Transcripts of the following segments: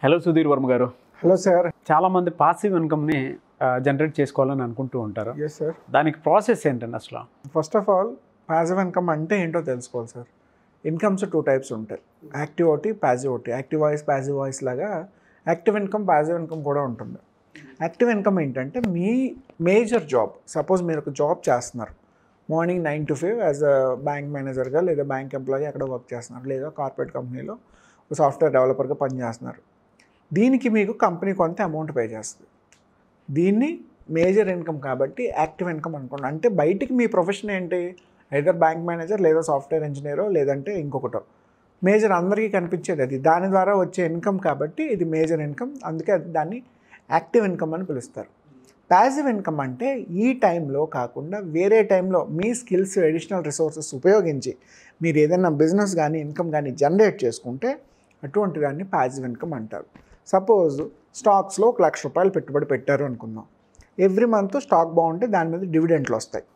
Hello Sudheer Varma గారు hello sir చాలామంది passive ఇన్కమ్ని జనరేట్ చేసుకోవాలని అనుకుంటూ ఉంటారు ఎస్ సార్ దానికి ప్రాసెస్ ఏంటండి అసలు first of all passive income అంటే ఏంటో తెలుసుకోవాలి సార్ ఇన్కమ్స్ టూ టైప్స్ ఉంటాయి యాక్టివ్ ఒకటి ప్యాసివ్ ఒకటి యాక్టివ్ వాయిస్ ప్యాసివ్ వాయిస్ లాగా యాక్టివ్ ఇన్కమ్ ప్యాసివ్ ఇన్కమ్ కూడా ఉంటుంది యాక్టివ్ ఇన్కమ్ ఏంటంటే మీ మేజర్ జాబ్ సపోజ్ మీరు ఒక జాబ్ చేస్తున్నారు morning nine to five as a bank మేనేజర్గా లేదా బ్యాంక్ ఎంప్లాయీ అక్కడ వర్క్ చేస్తున్నారు లేదా కార్పొరేట్ కంపెనీలో ఒక సాఫ్ట్వేర్ డెవలపర్గా పనిచేస్తున్నారు దీనికి మీకు కంపెనీ కొంత అమౌంట్ పే చేస్తుంది దీన్ని మేజర్ ఇన్కమ్ కాబట్టి యాక్టివ్ ఇన్కమ్ అనుకోండి అంటే బయటికి మీ ప్రొఫెషన్ ఏంటి ఐదర్ బ్యాంక్ మేనేజర్ లేదా సాఫ్ట్వేర్ ఇంజనీరో లేదంటే ఇంకొకటో మేజర్ అందరికీ కనిపించేది అది దాని ద్వారా వచ్చే ఇన్కమ్ కాబట్టి ఇది మేజర్ ఇన్కమ్ అందుకే అది దాన్ని యాక్టివ్ ఇన్కమ్ అని పిలుస్తారు ప్యాసివ్ ఇన్కమ్ అంటే ఈ టైంలో కాకుండా వేరే టైంలో మీ స్కిల్స్ అడిషనల్ రిసోర్సెస్ ఉపయోగించి మీరు ఏదైనా బిజినెస్ కానీ ఇన్కమ్ కానీ జనరేట్ చేసుకుంటే అటువంటి దాన్ని ప్యాసివ్ ఇన్కమ్ అంటారు సపోజ్ స్టాక్స్లో ఒక లక్ష రూపాయలు పెట్టుబడి పెట్టారు అనుకుందాం ఎవ్రీ మంత్ స్టాక్ బాగుంటే దాని మీద డివిడెంట్లు వస్తాయి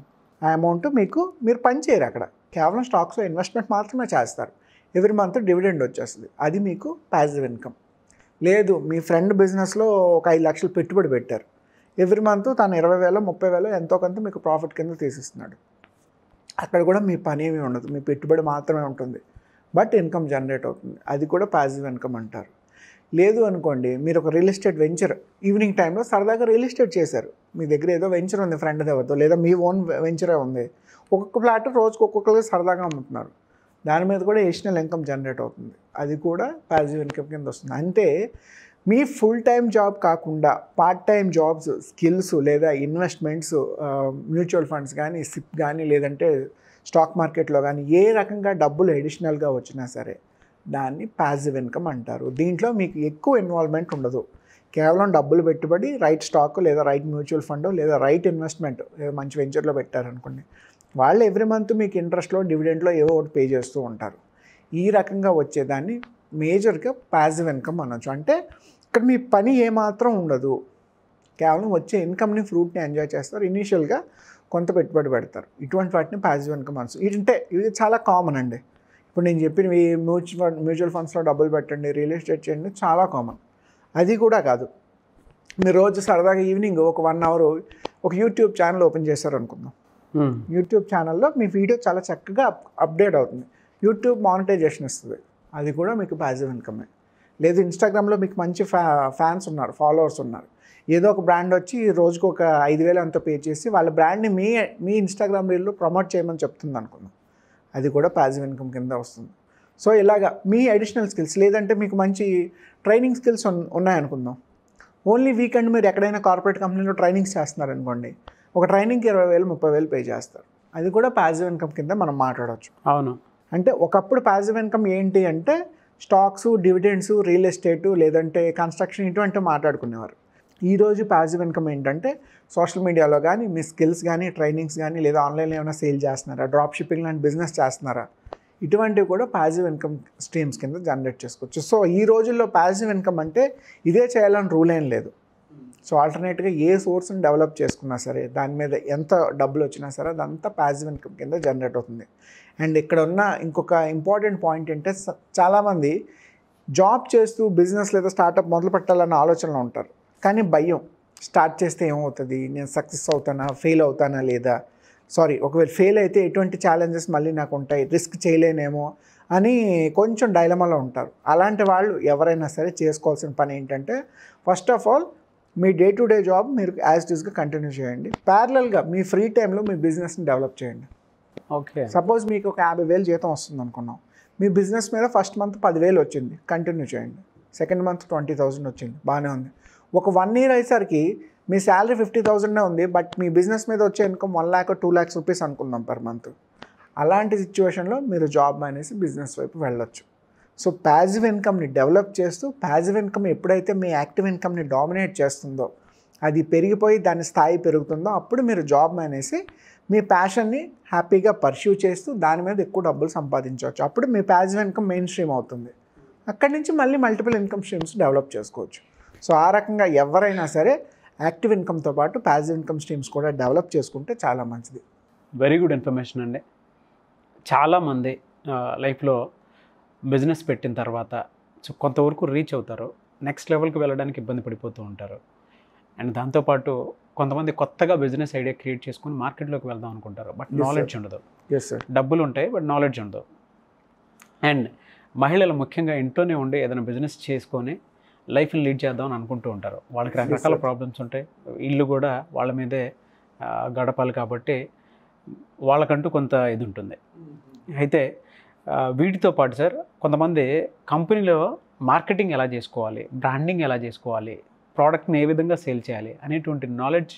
ఆ అమౌంట్ మీకు మీరు పని చేయరు అక్కడ కేవలం స్టాక్స్లో ఇన్వెస్ట్మెంట్ మాత్రమే చేస్తారు ఎవ్రీ మంత్ డివిడెండ్ వచ్చేస్తుంది అది మీకు ప్యాసివ్ ఇన్కమ్ లేదు మీ ఫ్రెండ్ బిజినెస్లో ఒక ఐదు లక్షలు పెట్టుబడి పెట్టారు ఎవ్రీ మంత్ తను ఇరవై వేలు ముప్పై వేలు ఎంతో కొంత మీకు ప్రాఫిట్ కింద తీసిస్తున్నాడు అక్కడ కూడా మీ పని ఏమీ ఉండదు మీ పెట్టుబడి మాత్రమే ఉంటుంది బట్ ఇన్కమ్ జనరేట్ అవుతుంది అది కూడా ప్యాసివ్ ఇన్కమ్ అంటారు లేదు అనుకోండి మీరు ఒక రియల్ ఎస్టేట్ వెంచర్ ఈవినింగ్ టైంలో సరదాగా రియల్ ఎస్టేట్ చేశారు మీ దగ్గర ఏదో వెంచర్ ఉంది ఫ్రెండ్ ఎవరితో లేదా మీ ఓన్ వెంచరే ఉంది ఒక్కొక్క ప్లాట్ రోజుకి ఒక్కొక్కరికి సరదాగా అమ్ముతున్నారు దాని మీద కూడా ఎడిషనల్ ఇన్కమ్ జనరేట్ అవుతుంది అది కూడా ప్యాసివ్ ఇన్కమ్ కింద వస్తుంది అంటే మీ ఫుల్ టైం జాబ్ కాకుండా పార్ట్ టైం జాబ్స్ స్కిల్స్ లేదా ఇన్వెస్ట్మెంట్స్ మ్యూచువల్ ఫండ్స్ కానీ సిప్ కానీ లేదంటే స్టాక్ మార్కెట్లో కానీ ఏ రకంగా డబ్బులు ఎడిషనల్గా వచ్చినా సరే దాన్ని ప్యాసివ్ ఇన్కమ్ అంటారు దీంట్లో మీకు ఎక్కువ ఇన్వాల్వ్మెంట్ ఉండదు కేవలం డబ్బులు పెట్టుబడి రైట్ స్టాక్ లేదా రైట్ మ్యూచువల్ ఫండ్ లేదా రైట్ ఇన్వెస్ట్మెంట్ లేదా మంచి వెంచర్లో పెట్టారనుకోండి వాళ్ళు ఎవ్రీ మంత్ మీకు ఇంట్రెస్ట్లో డివిడెంట్లో ఏవో ఒకటి పే చేస్తూ ఉంటారు ఈ రకంగా వచ్చేదాన్ని మేజర్గా ప్యాసివ్ ఇన్కమ్ అనొచ్చు అంటే ఇక్కడ మీ పని ఏమాత్రం ఉండదు కేవలం వచ్చే ఇన్కమ్ని ఫ్రూట్ని ఎంజాయ్ చేస్తారు ఇనీషియల్గా కొంత పెట్టుబడి పెడతారు ఇటువంటి వాటిని ప్యాసివ్ ఇన్కమ్ అనొచ్చు అంటే ఇది చాలా కామన్ అండి ఇప్పుడు నేను చెప్పిన ఈ మ్యూచువల్ మ్యూచువల్ ఫండ్స్లో డబ్బులు పెట్టండి రియల్ ఎస్టేట్ చేయండి చాలా కామన్ అది కూడా కాదు మీరు రోజు సరదాగా ఈవినింగ్ ఒక వన్ అవర్ ఒక యూట్యూబ్ ఛానల్ ఓపెన్ చేశారు అనుకుందాం యూట్యూబ్ ఛానల్లో మీ వీడియో చాలా చక్కగా అప్ అప్డేట్ అవుతుంది యూట్యూబ్ మానిటైజేషన్ ఇస్తుంది అది కూడా మీకు ప్యాసివ్ ఇన్కమే లేదు ఇన్స్టాగ్రామ్లో మీకు మంచి ఫ్యా ఫ్యాన్స్ ఉన్నారు ఫాలోవర్స్ ఉన్నారు ఏదో ఒక బ్రాండ్ వచ్చి రోజుకు ఒక ఐదు వేలు అంత పే చేసి వాళ్ళ బ్రాండ్ని మీ మీ ఇన్స్టాగ్రామ్ రీల్లో ప్రమోట్ చేయమని చెప్తుంది అనుకుందాం అది కూడా ప్యాసివ్ ఇన్కమ్ కింద వస్తుంది సో ఇలాగా మీ అడిషనల్ స్కిల్స్ లేదంటే మీకు మంచి ట్రైనింగ్ స్కిల్స్ ఉన్నాయనుకుందాం ఓన్లీ వీకెండ్ మీరు ఎక్కడైనా కార్పొరేట్ కంపెనీలో ట్రైనింగ్స్ చేస్తున్నారు అనుకోండి ఒక ట్రైనింగ్కి ఇరవై వేలు ముప్పై వేలు పే చేస్తారు అది కూడా ప్యాసివ్ ఇన్కమ్ కింద మనం మాట్లాడవచ్చు అవును అంటే ఒకప్పుడు ప్యాసివ్ ఇన్కమ్ ఏంటి అంటే స్టాక్స్ డివిడెండ్స్ రియల్ ఎస్టేటు లేదంటే కన్స్ట్రక్షన్ ఇటువంటివి మాట్లాడుకునేవారు ఈరోజు ప్యాసివ్ ఇన్కమ్ ఏంటంటే సోషల్ మీడియాలో కానీ మీ స్కిల్స్ కానీ ట్రైనింగ్స్ కానీ లేదా ఆన్లైన్లో ఏమైనా సేల్ చేస్తున్నారా డ్రాప్ షిప్పింగ్ లాంటి బిజినెస్ చేస్తున్నారా ఇటువంటివి కూడా ప్యాసివ్ ఇన్కమ్ స్ట్రీమ్స్ కింద జనరేట్ చేసుకోవచ్చు సో ఈ రోజుల్లో ప్యాసివ్ ఇన్కమ్ అంటే ఇదే చేయాలని రూల్ ఏం లేదు సో ఆల్టర్నేట్గా ఏ సోర్స్ని డెవలప్ చేసుకున్నా సరే దాని మీద ఎంత డబ్బులు వచ్చినా సరే అదంతా ప్యాసివ్ ఇన్కమ్ కింద జనరేట్ అవుతుంది అండ్ ఇక్కడ ఉన్న ఇంకొక ఇంపార్టెంట్ పాయింట్ ఏంటంటే స- చాలామంది జాబ్ చేస్తూ బిజినెస్ లేదా స్టార్టప్ మొదలు పెట్టాలన్న ఆలోచనలో ఉంటారు కానీ భయం స్టార్ట్ చేస్తే ఏమవుతుంది నేను సక్సెస్ అవుతానా ఫెయిల్ అవుతానా లేదా సారీ ఒకవేళ ఫెయిల్ అయితే ఎటువంటి ఛాలెంజెస్ మళ్ళీ నాకు ఉంటాయి రిస్క్ చేయలేనేమో అని కొంచెం డైలమాలో ఉంటారు అలాంటి వాళ్ళు ఎవరైనా సరే చేసుకోవాల్సిన పని ఏంటంటే ఫస్ట్ ఆఫ్ ఆల్ మీ డే టు డే జాబ్ మీరు యాజ్ టీస్గా కంటిన్యూ చేయండి ప్యారలల్గా మీ ఫ్రీ టైంలో మీ బిజినెస్ని డెవలప్ చేయండి ఓకే సపోజ్ మీకు ఒక యాభై వేలు జీతం వస్తుంది అనుకున్నాం మీ బిజినెస్ మీద ఫస్ట్ మంత్ పదివేలు వచ్చింది కంటిన్యూ చేయండి సెకండ్ మంత్ ట్వంటీ థౌసండ్ వచ్చింది బాగానే ఉంది ఒక వన్ ఇయర్ అయ్యేసరికి మీ శాలరీ ఫిఫ్టీ థౌసండే ఉంది బట్ మీ బిజినెస్ మీద వచ్చే income one lakh two lakhs rupees అనుకుందాం పర్ మంత్ అలాంటి సిచ్యువేషన్లో మీరు జాబ్ మానేసి బిజినెస్ వైపు వెళ్ళొచ్చు సో ప్యాజివ్ ఇన్కమ్ని డెవలప్ చేస్తూ ప్యాజివ్ ఇన్కమ్ ఎప్పుడైతే మీ యాక్టివ్ ఇన్కమ్ని డామినేట్ చేస్తుందో అది పెరిగిపోయి దాని స్థాయి పెరుగుతుందో అప్పుడు మీరు జాబ్ మానేసి మీ ప్యాషన్ని హ్యాపీగా పర్స్యూ చేస్తూ దాని మీద ఎక్కువ డబ్బులు సంపాదించవచ్చు అప్పుడు మీ ప్యాజివ్ ఇన్కమ్ మెయిన్ స్ట్రీమ్ అవుతుంది అక్కడి నుంచి మళ్ళీ మల్టిపుల్ ఇన్కమ్ స్ట్రీమ్స్ డెవలప్ చేసుకోవచ్చు సో ఆ రకంగా ఎవరైనా సరే యాక్టివ్ ఇన్కమ్తో పాటు ప్యాజివ్ ఇన్కమ్ స్ట్రీమ్స్ కూడా డెవలప్ చేసుకుంటే చాలా మంచిది వెరీ గుడ్ ఇన్ఫర్మేషన్ అండి చాలామంది లైఫ్లో బిజినెస్ పెట్టిన తర్వాత సో కొంతవరకు రీచ్ అవుతారు నెక్స్ట్ లెవెల్కి వెళ్ళడానికి ఇబ్బంది పడిపోతూ ఉంటారు అండ్ దాంతోపాటు కొంతమంది కొత్తగా బిజినెస్ ఐడియా క్రియేట్ చేసుకుని మార్కెట్లోకి వెళ్దాం అనుకుంటారు బట్ Yes, sir. నాలెడ్జ్ ఉండదు ఎస్ సార్ డబ్బులు ఉంటాయి బట్ నాలెడ్జ్ ఉండదు అండ్ మహిళలు ముఖ్యంగా ఇంట్లోనే ఉండి ఏదైనా బిజినెస్ చేసుకొని లైఫ్ని లీడ్ చేద్దాం అని అనుకుంటూ ఉంటారు వాళ్ళకి Yes, రకరకాల sir. ప్రాబ్లమ్స్ ఉంటాయి ఇల్లు కూడా వాళ్ళ మీదే ఆ, గడపాలి కాబట్టి వాళ్ళకంటూ కొంత ఇది ఉంటుంది అయితే ఆ, వీటితో పాటు సార్ కొంతమంది కంపెనీలో మార్కెటింగ్ ఎలా చేసుకోవాలి బ్రాండింగ్ ఎలా చేసుకోవాలి ప్రోడక్ట్ని ఏ విధంగా సేల్ చేయాలి అనేటువంటి నాలెడ్జ్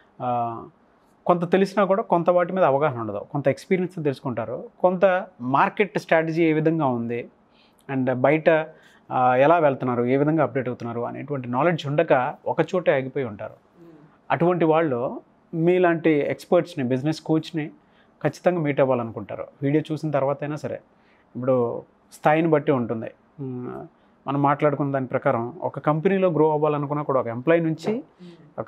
కొంత తెలిసినా కూడా కొంత వాటి మీద అవగాహన ఉండదు కొంత ఎక్స్పీరియన్స్ తెలుసుకుంటారు కొంత మార్కెట్ స్ట్రాటజీ ఏ విధంగా ఉంది అండ్ బయట ఆ, ఎలా వెళ్తున్నారు ఏ విధంగా అప్డేట్ అవుతున్నారు అనేటువంటి నాలెడ్జ్ ఉండక ఒక చోటే ఆగిపోయి ఉంటారు అటువంటి వాళ్ళు మీలాంటి ఎక్స్పర్ట్స్ని బిజినెస్ కోచ్ని ఖచ్చితంగా మీట్ అవ్వాలనుకుంటారు వీడియో చూసిన తర్వాత అయినా సరే ఇప్పుడు స్థాయిని బట్టి ఉంటుంది మ్, మనం మాట్లాడుకున్న దాని ప్రకారం ఒక కంపెనీలో గ్రో అవ్వాలనుకున్నా కూడా ఒక ఎంప్లాయ్ నుంచి ఒక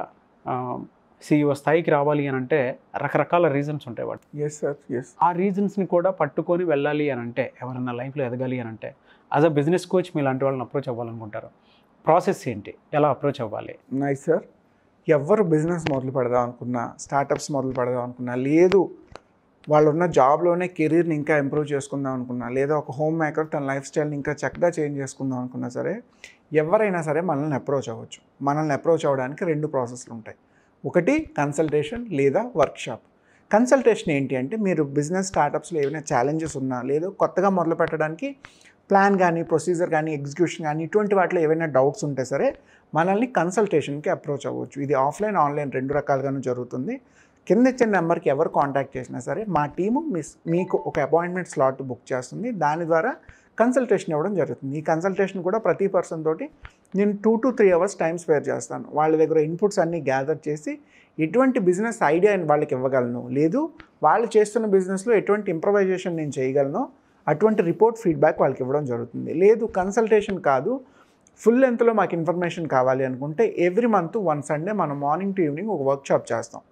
సిఇఓ స్థాయికి రావాలి అని అంటే రకరకాల రీజన్స్ ఉంటాయి వాటి ఎస్ సార్ ఎస్ ఆ రీజన్స్ని కూడా పట్టుకొని వెళ్ళాలి అని అంటే ఎవరన్నా లైఫ్లో ఎదగాలి అని అంటే యాజ్ అ బిజినెస్ కోచ్ మీ లాంటి వాళ్ళని అప్రోచ్ అవ్వాలనుకుంటారు ప్రాసెస్ ఏంటి ఎలా అప్రోచ్ అవ్వాలి నైస్ సార్ ఎవరు బిజినెస్ మొదలు పెడదాం అనుకున్నా స్టార్టప్స్ మొదలు పెడదాం అనుకున్నా లేదు వాళ్ళు ఉన్న జాబ్లోనే కెరీర్ని ఇంకా ఇంప్రూవ్ చేసుకుందాం అనుకున్నా లేదా ఒక హోమ్ మేకర్ తన లైఫ్ స్టైల్ని ఇంకా చక్కగా చేంజ్ చేసుకుందాం అనుకున్నా సరే ఎవరైనా సరే మనల్ని అప్రోచ్ అవ్వచ్చు మనల్ని అప్రోచ్ అవ్వడానికి రెండు ప్రాసెస్లు ఉంటాయి ఒకటి కన్సల్టేషన్ లేదా వర్క్షాప్ కన్సల్టేషన్ ఏంటి అంటే మీరు బిజినెస్ స్టార్టప్స్లో ఏమైనా ఛాలెంజెస్ ఉన్నా లేదా కొత్తగా మొదలు పెట్టడానికి ప్లాన్ కానీ ప్రొసీజర్ కానీ ఎగ్జిక్యూషన్ కానీ ఇటువంటి వాటిలో ఏవైనా డౌట్స్ ఉంటే సరే మనల్ని కన్సల్టేషన్కి అప్రోచ్ అవ్వచ్చు ఇది ఆఫ్లైన్ ఆన్లైన్ రెండు రకాలుగాను జరుగుతుంది కింద ఇచ్చిన నెంబర్కి ఎవరు కాంటాక్ట్ చేసినా సరే మా టీము మిస్ మీకు ఒక అపాయింట్మెంట్ స్లాట్ బుక్ చేస్తుంది దాని ద్వారా కన్సల్టేషన్ ఇవ్వడం జరుగుతుంది ఈ కన్సల్టేషన్ కూడా ప్రతి పర్సన్ తోటి నేను two to three hours time spare చేస్తాను వాళ్ళ దగ్గర ఇన్పుట్స్ అన్నీ గ్యాదర్ చేసి ఎటువంటి బిజినెస్ ఐడియా వాళ్ళకి ఇవ్వగలను లేదు వాళ్ళు చేస్తున్న బిజినెస్లో ఎటువంటి ఇంప్రవైజేషన్ నేను చేయగలను అటువంటి రిపోర్ట్ ఫీడ్బ్యాక్ వాళ్ళకి ఇవ్వడం జరుగుతుంది లేదు కన్సల్టేషన్ కాదు ఫుల్ లెంత్లో మాకు ఇన్ఫర్మేషన్ కావాలి అనుకుంటే ఎవ్రీ మంత్ వన్ సండే మనం మార్నింగ్ టు ఈవినింగ్ ఒక వర్క్షాప్ చేస్తాం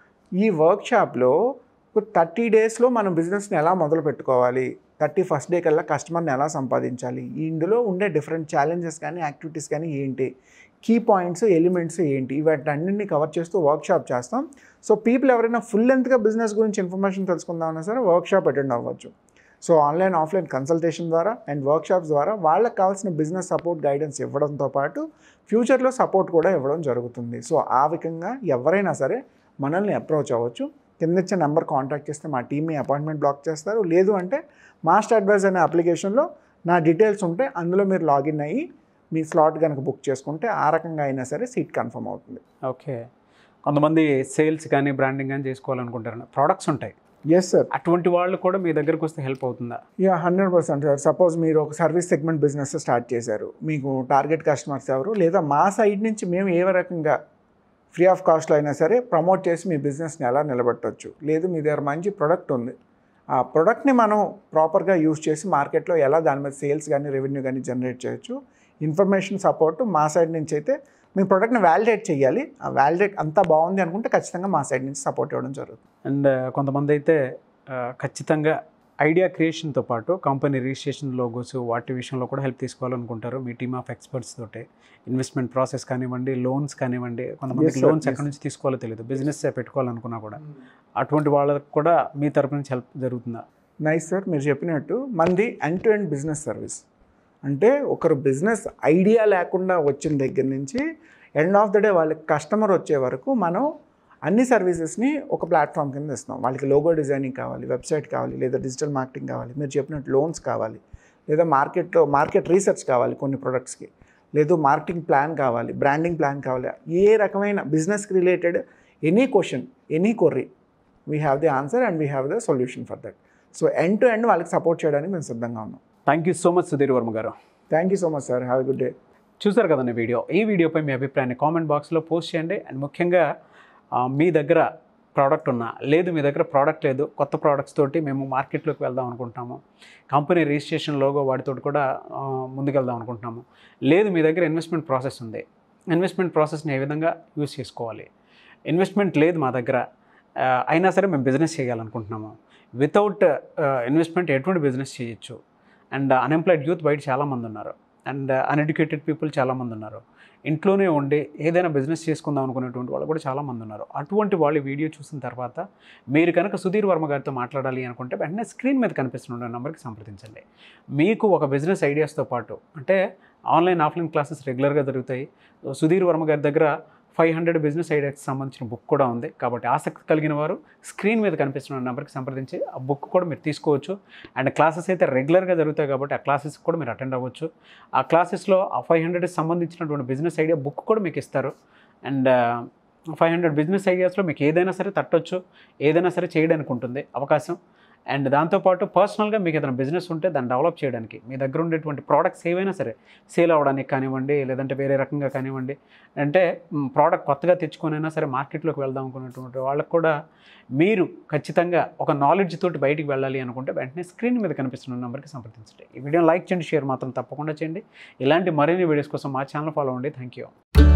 ఈ వర్క్షాప్లో ఒక థర్టీ డేస్లో మనం బిజినెస్ని ఎలా మొదలు పెట్టుకోవాలి థర్టీ ఫస్ట్ డే కల్లా కస్టమర్ని ఎలా సంపాదించాలి ఇందులో ఉండే డిఫరెంట్ ఛాలెంజెస్ కానీ యాక్టివిటీస్ కానీ ఏంటి కీ పాయింట్స్ ఎలిమెంట్స్ ఏంటి వాటన్నింటినీ కవర్ చేస్తూ వర్క్షాప్ చేస్తాం సో పీపుల్ ఎవరైనా ఫుల్ లెంత్గా బిజినెస్ గురించి ఇన్ఫర్మేషన్ తెలుసుకుందామన్నా సరే వర్క్షాప్ అటెండ్ అవ్వచ్చు సో ఆన్లైన్ ఆఫ్లైన్ కన్సల్టేషన్ ద్వారా అండ్ వర్క్షాప్స్ ద్వారా వాళ్ళకి కావాల్సిన బిజినెస్ సపోర్ట్ గైడెన్స్ ఇవ్వడంతో పాటు ఫ్యూచర్లో సపోర్ట్ కూడా ఇవ్వడం జరుగుతుంది సో ఆ విధంగా ఎవరైనా సరే మనల్ని అప్రోచ్ అవ్వచ్చు కింద ఇచ్చే నెంబర్ కాంటాక్ట్ చేస్తే మా టీమ్ మీ అపాయింట్మెంట్ బ్లాక్ చేస్తారు లేదు అంటే మాస్టర్ అడ్వైజ్ అనే అప్లికేషన్లో నా డీటెయిల్స్ ఉంటే అందులో మీరు లాగిన్ అయ్యి మీ స్లాట్ కనుక బుక్ చేసుకుంటే ఆ రకంగా అయినా సరే సీట్ కన్ఫర్మ్ అవుతుంది ఓకే కొంతమంది సేల్స్ కానీ బ్రాండింగ్ కానీ చేసుకోవాలనుకుంటారు ప్రోడక్ట్స్ ఉంటాయి ఎస్ సార్ అటువంటి వాళ్ళు కూడా మీ దగ్గరకు వస్తే హెల్ప్ అవుతుందా yeah hundred percent sir suppose మీరు ఒక సర్వీస్ సెగ్మెంట్ బిజినెస్ స్టార్ట్ చేశారు మీకు టార్గెట్ కస్టమర్స్ ఎవరు లేదా మా సైడ్ నుంచి మేము ఏ రకంగా ఫ్రీ ఆఫ్ కాస్ట్లో అయినా సరే ప్రమోట్ చేసి మీ బిజినెస్ని ఎలా నిలబెట్టవచ్చు లేదు మీ దగ్గర మంచి ప్రొడక్ట్ ఉంది ఆ ప్రొడక్ట్ని మనం ప్రాపర్గా యూజ్ చేసి మార్కెట్లో ఎలా దాని మీద సేల్స్ కానీ రెవెన్యూ కానీ జనరేట్ చేయొచ్చు ఇన్ఫర్మేషన్ సపోర్ట్ మా సైడ్ నుంచి అయితే మీ ప్రొడక్ట్ని వ్యాలిడేట్ చేయాలి ఆ వ్యాలిడేట్ అంతా బాగుంది అనుకుంటే ఖచ్చితంగా మా సైడ్ నుంచి సపోర్ట్ ఇవ్వడం జరుగుతుంది అండ్ కొంతమంది అయితే ఆ, ఖచ్చితంగా ఐడియా క్రియేషన్తో పాటు కంపెనీ రిజిస్ట్రేషన్ లోగోస్ వాటి విషయంలో కూడా హెల్ప్ తీసుకోవాలనుకుంటారు మీ టీమ్ ఆఫ్ ఎక్స్పర్ట్స్ తోటి ఇన్వెస్ట్మెంట్ ప్రాసెస్ కానివ్వండి లోన్స్ కానివ్వండి కొంతమందికి Yes, sir. Loans Yes. ఎక్కడి నుంచి తీసుకోవాలో తెలియదు బిజినెస్ పెట్టుకోవాలనుకున్నా కూడా అటువంటి వాళ్ళకు కూడా మీ తరపు నుంచి హెల్ప్ జరుగుతుందా నైస్ సార్ మీరు చెప్పినట్టు మంది end to end business service అంటే ఒకరు బిజినెస్ ఐడియా లేకుండా వచ్చిన దగ్గర నుంచి ఎండ్ ఆఫ్ ద డే వాళ్ళకి కస్టమర్ వచ్చే వరకు మనం అన్ని సర్వీసెస్ని ఒక ప్లాట్ఫామ్ కింద ఇస్తాం వాళ్ళకి లోగో డిజైనింగ్ కావాలి వెబ్సైట్ కావాలి లేదా డిజిటల్ మార్కెటింగ్ కావాలి మీరు చెప్పినట్టు లోన్స్ కావాలి లేదా మార్కెట్లో మార్కెట్ రీసెర్చ్ కావాలి కొన్ని ప్రొడక్ట్స్కి లేదు మార్కెటింగ్ ప్లాన్ కావాలి బ్రాండింగ్ ప్లాన్ కావాలి ఏ రకమైన బిజినెస్కి related any question any query we have the answer and we have the solution for that so end to end వాళ్ళకి సపోర్ట్ చేయడానికి మేము సిద్ధంగా ఉన్నాం thank you so much Sudheer Varma garu thank you so much sir have good day చూసారు కదండి video ఈ వీడియోపై మీ అభిప్రాయాన్ని కామెంట్ బాక్స్లో పోస్ట్ చేయండి అండ్ ముఖ్యంగా ఆ, మీ దగ్గర ప్రోడక్ట్ ఉన్నా లేదు మీ దగ్గర ప్రోడక్ట్ లేదు కొత్త ప్రోడక్ట్స్ తోటి మేము మార్కెట్లోకి వెళ్దాం అనుకుంటున్నాము కంపెనీ రిజిస్ట్రేషన్ లోగో వాటితో కూడా ఆ, ముందుకెళ్దాం అనుకుంటున్నాము లేదు మీ దగ్గర ఇన్వెస్ట్మెంట్ ప్రాసెస్ ఉంది ఇన్వెస్ట్మెంట్ ప్రాసెస్ని ఏ విధంగా యూస్ చేసుకోవాలి ఇన్వెస్ట్మెంట్ లేదు మా దగ్గర ఆ, అయినా సరే మేము బిజినెస్ చేయాలనుకుంటున్నాము వితౌట్ ఇన్వెస్ట్మెంట్ ఎటువంటి బిజినెస్ చేయొచ్చు అండ్ అన్ఎంప్లాయిడ్ యూత్ బయట చాలామంది ఉన్నారు అండ్ అన్ఎడ్యుకేటెడ్ పీపుల్ చాలామంది ఉన్నారు ఇంట్లోనే ఉండి ఏదైనా బిజినెస్ చేసుకుందాం అనుకునేటువంటి వాళ్ళు కూడా చాలామంది ఉన్నారు అటువంటి వాళ్ళు ఈ వీడియో చూసిన తర్వాత మీరు కనుక సుధీర్ వర్మ గారితో మాట్లాడాలి అనుకుంటే వెంటనే స్క్రీన్ మీద కనిపిస్తున్న నెంబర్కి సంప్రదించండి మీకు ఒక బిజినెస్ ఐడియాస్తో పాటు అంటే ఆన్లైన్ ఆఫ్లైన్ క్లాసెస్ రెగ్యులర్గా జరుగుతాయి సుధీర్ వర్మ గారి దగ్గర ఫైవ్ హండ్రెడ్ బిజినెస్ ఐడియాకి సంబంధించిన బుక్ కూడా ఉంది కాబట్టి ఆసక్తి కలిగిన వారు స్క్రీన్ మీద కనిపిస్తున్న నెంబర్కి సంప్రదించి ఆ బుక్ కూడా మీరు తీసుకోవచ్చు అండ్ క్లాసెస్ అయితే రెగ్యులర్గా జరుగుతాయి కాబట్టి ఆ క్లాసెస్ కూడా మీరు అటెండ్ అవ్వచ్చు ఆ క్లాసెస్లో ఆ ఫైవ్ హండ్రెడ్కి సంబంధించినటువంటి బిజినెస్ ఐడియా బుక్ కూడా మీకు ఇస్తారు అండ్ ఫైవ్ హండ్రెడ్ బిజినెస్ ఐడియాస్లో మీకు ఏదైనా సరే తట్టొచ్చు ఏదైనా సరే చేయడానికి ఉంటుంది అవకాశం అండ్ దాంతోపాటు పర్సనల్గా మీకు ఏదైనా బిజినెస్ ఉంటే దాన్ని డెవలప్ చేయడానికి మీ దగ్గర ఉండేటువంటి ప్రోడక్ట్స్ ఏవైనా సరే సేల్ అవ్వడానికి కానివ్వండి లేదంటే వేరే రకంగా కానివ్వండి అంటే ప్రోడక్ట్ కొత్తగా తెచ్చుకొనైనా సరే మార్కెట్లోకి వెళ్దాం అనుకున్నటువంటి వాళ్ళకు కూడా మీరు ఖచ్చితంగా ఒక నాలెడ్జ్ తోటి బయటికి వెళ్ళాలి అనుకుంటే వెంటనే స్క్రీన్ మీద కనిపిస్తున్న నెంబర్కి సంప్రదించండి ఈ వీడియోని లైక్ చేయండి షేర్ మాత్రం తప్పకుండా చేయండి ఇలాంటి మరిన్ని వీడియోస్ కోసం మా ఛానల్ ఫాలో అవ్వండి థ్యాంక్ యూ